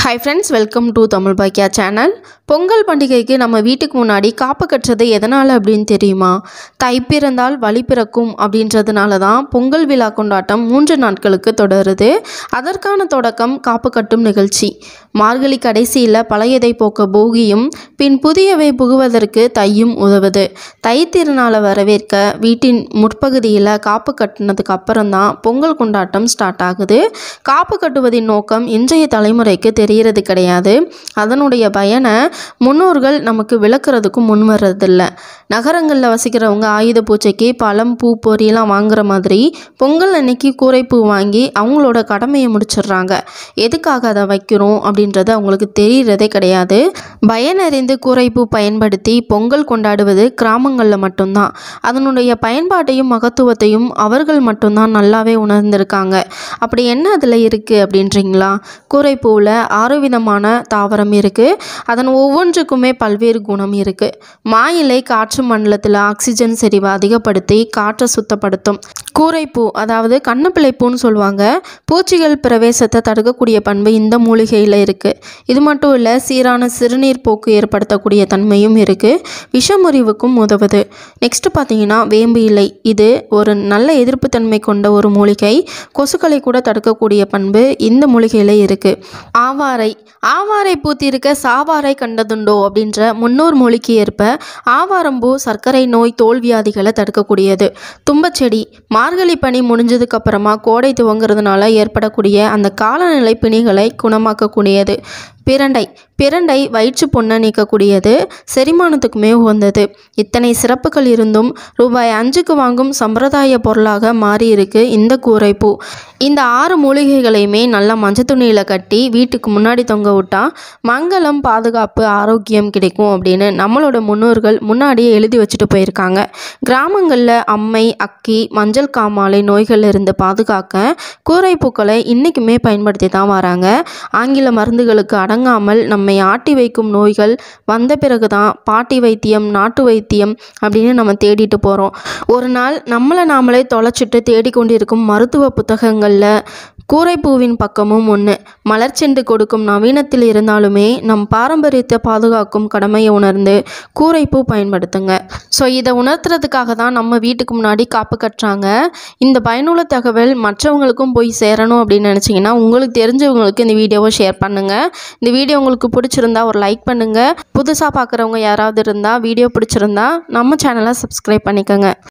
hi friends welcome to Tamil பாக்கியா channel Pongal பண்டிகைக்கு நம்ம வீட்டுக்கு முன்னாடி காப்பு கட்டுறது எதனால் அப்படின்னு தெரியுமா தை பிறந்தால் வழி பிறக்கும் அப்படின்றதுனால தான் பொங்கல் விழா கொண்டாட்டம் மூன்று நாட்களுக்கு தொடருது அதற்கான தொடக்கம் காப்பு கட்டும் நிகழ்ச்சி மார்கழி கடைசியில் பழையதை போக்க போகியும் பின் புதியவை புகுவதற்கு தையும் உதவுது தை திருநாளை வரவேற்க வீட்டின் முற்பகுதியில் காப்பு கட்டினதுக்கு அப்புறம் தான் பொங்கல் கொண்டாட்டம் ஸ்டார்ட் ஆகுது காப்பு கட்டுவதின் நோக்கம் இன்றைய தலைமுறைக்கு தெரியறது கிடையாது அதனுடைய பயனை முன்னோர்கள் நமக்கு விளக்குறதுக்கும் முன் வர்றதில்ல நகரங்களில் வசிக்கிறவங்க ஆயுத பூஜைக்கு பழம் பூ பொரியெல்லாம் வாங்குற மாதிரி பொங்கல் அன்னைக்கு கூரைப்பூ வாங்கி அவங்களோட கடமையை முடிச்சிடுறாங்க எதுக்காக அதை வைக்கிறோம் அப்படின்றது அவங்களுக்கு தெரியறதே கிடையாது பயனறிந்து கூரைப்பூ பயன்படுத்தி பொங்கல் கொண்டாடுவது கிராமங்களில் மட்டும்தான் அதனுடைய பயன்பாட்டையும் மகத்துவத்தையும் அவர்கள் மட்டும்தான் நல்லாவே உணர்ந்திருக்காங்க அப்படி என்ன அதில் இருக்குது அப்படின்றீங்களா கூரைப்பூவில் ஆறு விதமான தாவரம் இருக்குது அதன் ஒவ்வொன்றுக்குமே பல்வேறு குணம் இருக்குது மா இலை காற்று மண்டலத்தில் ஆக்சிஜன் செறிவை அதிகப்படுத்தி காற்றை சுத்தப்படுத்தும் கூரைப்பூ அதாவது கண்ணப்பிள்ளைப்பூன்னு சொல்லுவாங்க பூச்சிகள் பிரவேசத்தை தடுக்கக்கூடிய பண்பு இந்த மூலிகையில் இருக்குது இது மட்டும் இல்லை சீரான சிறுநீர் போக்கு ஏற்படுத்தக்கூடிய தன்மையும் இருக்குது விஷமுறிவுக்கும் உதவுது நெக்ஸ்ட் பார்த்தீங்கன்னா வேம்பு இலை இது ஒரு நல்ல எதிர்ப்பு தன்மை கொண்ட ஒரு மூலிகை கொசுக்களை கூட தடுக்கக்கூடிய பண்பு இந்த மூலிகையில் இருக்குது ஆவாரை ஆவாரை பூத்திருக்க சாவாரை கண்டதுண்டோ அப்படின்ற முன்னோர் மொழிக்கு ஏற்ப ஆவாரம்பூ சர்க்கரை நோய் தோல்வியாதிகளை தடுக்கக்கூடியது தும்பச்செடி மார்கழி பனி முடிஞ்சதுக்கு அப்புறமா கோடை துவங்குறதுனால ஏற்படக்கூடிய அந்த காலநிலை பிணிகளை குணமாக்கக்கூடியது பிரண்டை பிரண்டை வயிற்று புண்ணை நீக்கக்கூடியது செரிமானத்துக்குமே உகந்தது இத்தனை சிறப்புகள் இருந்தும் ரூபாய் அஞ்சுக்கு வாங்கும் சம்பிரதாய பொருளாக மாறி இருக்கு இந்த கூரைப்பூ இந்த ஆறு மூலிகைகளையுமே நல்லா மஞ்சள் துணியில் கட்டி வீட்டுக்கு முன்னாடி தொங்க விட்டா மங்களம் பாதுகாப்பு ஆரோக்கியம் கிடைக்கும் அப்படின்னு நம்மளோட முன்னோர்கள் முன்னாடியே எழுதி வச்சுட்டு போயிருக்காங்க கிராமங்களில் அம்மை அக்கி மஞ்சள் காமாலை நோய்கள் இருந்து பாதுகாக்க கூரைப்பூக்களை இன்றைக்குமே பயன்படுத்தி தான் வராங்க ஆங்கில மருந்துகளுக்கு அடங்காமல் நம்மை ஆட்டி வைக்கும் நோய்கள் வந்த பிறகு தான் பாட்டி வைத்தியம் நாட்டு வைத்தியம் அப்படின்னு நம்ம தேடிட்டு போகிறோம் ஒரு நாள் நம்மளை நாமளே தொலைச்சிட்டு தேடிக்கொண்டிருக்கும் மருத்துவ புத்தகங்களில் கூரைப்பூவின் பக்கமும் ஒன்று மலர்ச்செண்டு கொடுக்கும் நவீனத்தில் இருந்தாலுமே நம் பாரம்பரியத்தை பாதுகாக்கும் கடமையை உணர்ந்து கூரைப்பூ பயன்படுத்துங்க ஸோ இதை உணர்த்துறதுக்காக தான் நம்ம வீட்டுக்கு முன்னாடி காப்பு கட்டுறாங்க இந்த பயனுள்ள தகவல் மற்றவங்களுக்கும் போய் சேரணும் அப்படின்னு நினச்சிங்கன்னா உங்களுக்கு தெரிஞ்சவங்களுக்கு இந்த வீடியோவை ஷேர் பண்ணுங்கள் இந்த வீடியோ உங்களுக்கு பிடிச்சிருந்தா ஒரு லைக் பண்ணுங்கள் புதுசாக பார்க்குறவங்க யாராவது இருந்தால் வீடியோ பிடிச்சிருந்தா நம்ம சேனலை சப்ஸ்கிரைப் பண்ணிக்கோங்க